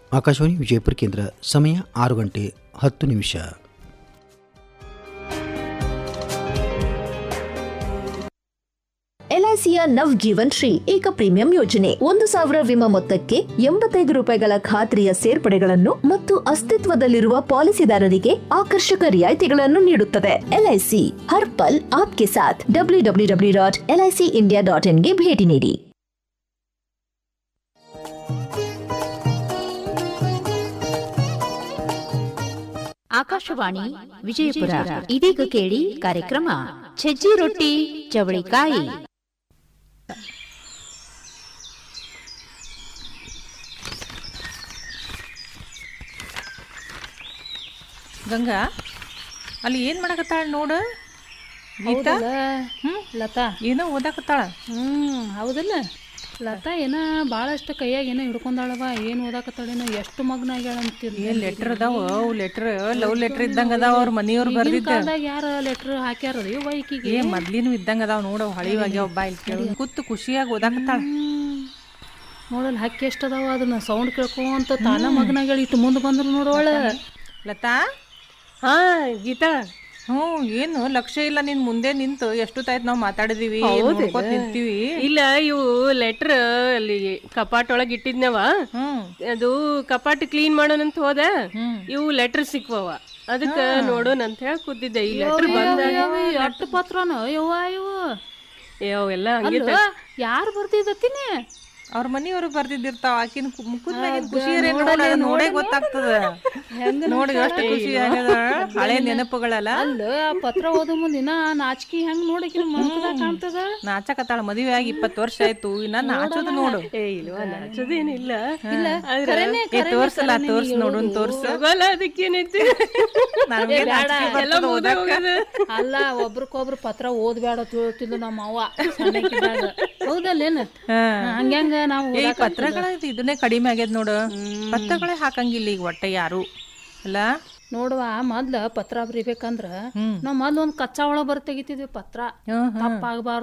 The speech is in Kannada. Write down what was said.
ಆಕಾಶವಾಣಿ ವಿಜಯಪುರ ಕೇಂದ್ರ ಸಮಯ ಆರು ಗಂಟೆ ಹತ್ತು ನಿಮಿಷ ಎಲ್ಐಸಿಯ ನವ್ ಜೀವನ್ ಶ್ರೀ ಏಕ ಪ್ರೀಮಿಯಂ ಯೋಜನೆ ಒಂದು ಸಾವಿರ ವಿಮಾ ಮೊತ್ತಕ್ಕೆ ಎಂಬತ್ತೈದು ರೂಪಾಯಿಗಳ ಖಾತ್ರಿಯ ಸೇರ್ಪಡೆಗಳನ್ನು ಮತ್ತು ಅಸ್ತಿತ್ವದಲ್ಲಿರುವ ಪಾಲಿಸಿದಾರರಿಗೆ ಆಕರ್ಷಕ ರಿಯಾಯಿತಿಗಳನ್ನು ನೀಡುತ್ತದೆ ಎಲ್ಐಸಿ ಹರ್ ಪಲ್ ಆಪ್ಗೆ ಸಾಥ್ W W W dot LIC India dot ಇನ್ಗೆ ಭೇಟಿ ನೀಡಿ ಆಕಾಶವಾಣಿ ವಿಜಯಪುರ ಇದೀಗ ಕೇಳಿ ಕಾರ್ಯಕ್ರಮ ಸಜ್ಜಿ ರೊಟ್ಟಿ ಚವಳಿಕಾಯಿ ಗಂಗಾ ಅಲ್ಲಿ ಏನು ಮಾಡಕತ್ತಾಳ ನೋಡು ಗೀತಾ ಹ್ಮ್ ಲತಾ ಏನೋ ಓದಾಕತ್ತಾಳ ಹ್ಮ್ ಹೌದಲ್ಲ ಲತಾ ಏನ ಭಾಳಷ್ಟು ಕೈಯಾಗ ಏನೋ ಹಿಡ್ಕೊಂಡಾಳವ ಏನು ಓದಾಕತ್ತಾಳೇನೋ ಎಷ್ಟು ಮಗ್ನ ಆಗ್ಯಾಳ ಅಂತೀರಿ ಏನ್ ಲೆಟರ್ ಅದಾವ ಅವು ಲೆಟರ್ ಲವ್ ಲೆಟರ್ ಇದ್ದಂಗ ಅದಾವ ಅವ್ರ ಮನೆಯವ್ರು ಬರ್ದಿದ್ದ ಕಾಲದಾಗ ಯಾರ ಲೆಟ್ರ್ ಹಾಕ್ಯಾರ ಇವ ಈಕಿಗೆ ಏ ಮೊದ್ಲಿನೂ ಇದ್ದಂಗ ಅದಾವ ನೋಡು ಹಳಿವಾಗ್ಯಾವ ಬಾ ಇಲ್ಲಿ ಕೇಳು ಕೂತು ಖುಷಿಯಾಗಿ ಓದಾಕತ್ತಾಳ ನೋಡಲ್ಲ ಹಕ್ಕಿ ಎಷ್ಟು ಅದಾವ ಅದನ್ನ ಸೌಂಡ್ ಕೇಳ್ಕೊಂತ ತಾನ ಮಗ್ನ ಆಗ್ಯಾಳ ಇಟ್ಟು ಮುಂದೆ ಬಂದ್ರು ನೋಡೋಳ ಲತಾ ಹಾ ಗೀತಾ ಹ್ಞೂ ಏನು ಲಕ್ಷ್ಯ ಇಲ್ಲ ನಿನ್ ಮುಂದೆ ನಿಂತು ಎಷ್ಟು ತಾಯ್ತು ನಾವು ಮಾತಾಡಿದೀವಿ ನೋಡ್ಕೊತ ನಿಂತೀವಿ ಇಲ್ಲ ಇವು ಲೆಟ್ರ್ ಅಲ್ಲಿ ಕಪಾಟ್ ಒಳಗ್ ಇಟ್ಟಿದ್ನವ ಹ್ಮ್ ಅದು ಕಪಾಟ್ ಕ್ಲೀನ್ ಮಾಡೋಣಂತ ಹೋದ ಇವು ಲೆಟರ್ ಸಿಕ್ವವ ಅದಕ್ಕ ನೋಡೋಣ ಅಂತ ಹೇಳಿ ಕೂತಿದ್ದೆ ಈ ಲೆಟರ್ ಬಂದಾಗ ಅಟ್ಟು ಪತ್ರನ ಯವ್ವ ಇವು ಅವೆಲ್ಲ ಹಂಗೆ ಅಲ್ಲ ಯಾರು ಬರ್ತಿದ್ದತ್ತಿನಿ ಅವ್ರ ಮನೆಯವರು ಬರ್ದಿದ್ದಿರ್ತಾವ ಆಕಿನ ಮುಖದ ಮ್ಯಾಗಿನ ಖುಷಿಯರೇ ನೋಡ ನೋಡೇ ಗೊತ್ತಾಗ್ತದ ನೋಡಿ ಎಷ್ಟು ಖುಷಿ ಆಗ್ಯದ ಹಳೆ ನೆನಪುಗಳಲ್ಲ ಅಲ್ಲ ಆ ಪತ್ರ ಓದೋ ಮುಂದಿನ ನಾಚಿಕೆ ಹೆಂಗ್ ನೋಡಕಿನ ಮನದಾಗ ಕಾಣ್ತದ ನಾಚಕತ್ತಾಳ ಮದುವೆ ಆಗಿ ಇಪ್ಪತ್ತು ವರ್ಷ ಆಯ್ತು ಇನ್ನ ನಾಚೋದು ನೋಡು ಏ ಇಲ್ವಾ ನಾಚೋದೇನಿಲ್ಲ ಇಲ್ಲ ಕರೆನೆ ಏ ತೋರ್ಸಲ್ಲ ತೋರ್ಸ್ ನೋಡುನ್ ತೋರ್ಸ ತಗೋಲ್ಲ ಅದಕ್ಕೇನೈತಿ ನಮ್ಗೆ ನಾಚಿಕೆ ಎಲ್ಲ ಬರ್ತದ ಮುಗ್ದೇ ಓದಾಕ. ಹೋಗದ. ಅಲ್ಲ ಒಬ್ರಿಗೊಬ್ರು ಪತ್ರ ಓದ್ಬೇಡ ತಿಳ್ತಿದ್ಲು ನಮ್ಮ ಅವ್ವ ಸಣ್ಣಕ್ಕಿದ್ದಾಗ ಹೌದಲ್ಲೇನ ಹಂಗ್ಯಾಂಗ ನಾವು ಏ ಈ ಪತ್ರಗಳ ಇದು ಇದನ್ನೇ ಕಡಿಮೆ ಆಗ್ಯದ ನೋಡು ಪತ್ರಗಳೇ ಹಾಕಂಗಿಲ್ಲ ಈಗ ಒಟ್ಟೆ ಯಾರು ಅಲ್ಲ ನೋಡುವ ಮೊದ್ಲ ಪತ್ರ ಬರಿಬೇಕಂದ್ರ ನಾವ್ ಮೊದ್ಲ ಒಂದ್ ಕಚ್ಚಾ ಒಳಗ್ ಬರ್ ತೆಗಿತಿದ್ವಿ ಪತ್ರ ಹ್ಮ್, ತಪ್ಪಾಗಬಾರ್ದು